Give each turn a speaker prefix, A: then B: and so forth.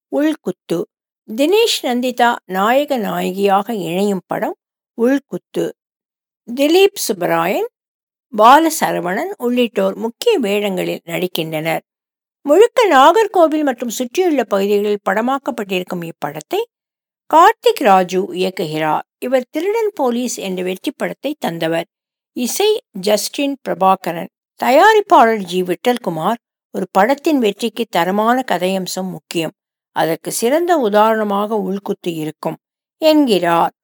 A: உள்குத்து தினேஷ் நந்திதா நாயக நாயகியாக இணையும் படம் உள்குத்து திலீப் சுப்பராயன் பாலசரவணன் உள்ளிட்டோர் முக்கிய வேடங்களில் நடிக்கின்றனர் முழுக்க நாகர்கோவில் மற்றும் சுற்றியுள்ள பகுதிகளில் படமாக்கப்பட்டிருக்கும் இப்படத்தை கார்த்திக் ராஜு இயக்குகிறார் இவர் திருடன் போலீஸ் என்ற வெற்றி படத்தை தந்தவர் இசை ஜஸ்டின் பிரபாகரன் தயாரிப்பாளர் ஜி விட்டல்குமார் ஒரு படத்தின் வெற்றிக்கு தரமான கதையம்சம் முக்கியம் அதற்கு சிறந்த உதாரணமாக உள்குத்து இருக்கும் என்கிறார்